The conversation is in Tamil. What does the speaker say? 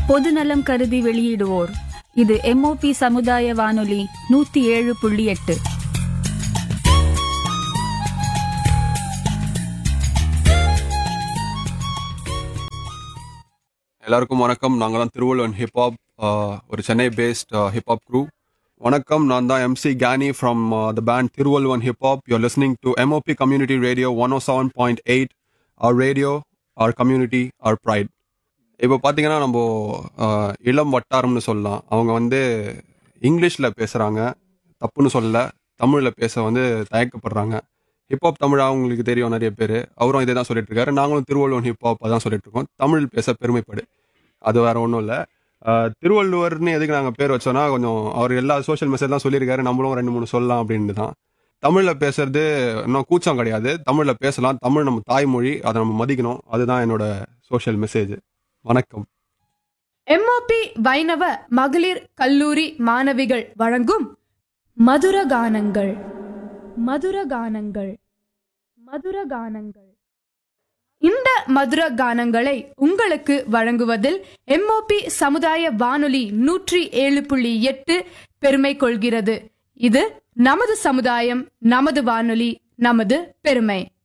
பொதுநலம் கருதி வெளியிடுவோர் இது எம்ஓபி சமுதாய வானொலி நூத்தி ஏழு புள்ளி எட்டு எல்லாருக்கும் வணக்கம் நாங்கள் தான் திருவள்ளுவன் ஹிப்ஹாப் ஒரு சென்னை பேஸ்ட் ஹிப்ஹாப் க்ரூ வணக்கம் நான் தான் MC Kenny from the band Thiruvalluvan hip hop you're listening to MOP community radio one O seven point eight our radio our community our pride இப்போ பார்த்தீங்கன்னா நம்ம uh, இளம் வட்டாரம்னு சொல்லலாம் அவங்க வந்து இங்கிலீஷில் பேசுகிறாங்க தப்புன்னு சொல்லல தமிழில் பேச வந்து தயக்கப்படுறாங்க ஹிப்ஹாப் தமிழ் அவங்களுக்கு தெரியும் நிறைய பேர் அவரும் இதே தான் சொல்லிட்டு இருக்காரு நாங்களும் திருவள்ளுவன் ஹிப்ஹாப் தான் சொல்லிட்டு இருக்கோம் தமிழ் பேச பெருமைப்படு அது வேற ஒன்றும் இல்லை திருவள்ளுவர்னு எதுக்கு நாங்கள் பேர் வச்சோன்னா கொஞ்சம் அவர் எல்லா சோஷியல் மெசேஜ்லாம் சொல்லியிருக்காரு நம்மளும் ரெண்டு மூணு சொல்லலாம் அப்படின்ட்டு தான் தமிழில் பேசுறது இன்னும் கூச்சம் கிடையாது தமிழில் பேசலாம் தமிழ் நம்ம தாய்மொழி அதை நம்ம மதிக்கணும் அதுதான் என்னோட சோஷியல் மெசேஜ் வணக்கம் எம்ஓபி வைணவ மகளிர் கல்லூரி மாணவிகள் வழங்கும் மதுர கானங்கள் மதுர கானங்கள் மதுர கானங்கள் இந்த மதுர கானங்களை உங்களுக்கு வழங்குவதில் எம்ஓபி சமுதாய வானொலி நூற்றி ஏழு புள்ளி எட்டு பெருமை கொள்கிறது இது நமது சமுதாயம் நமது வானொலி நமது பெருமை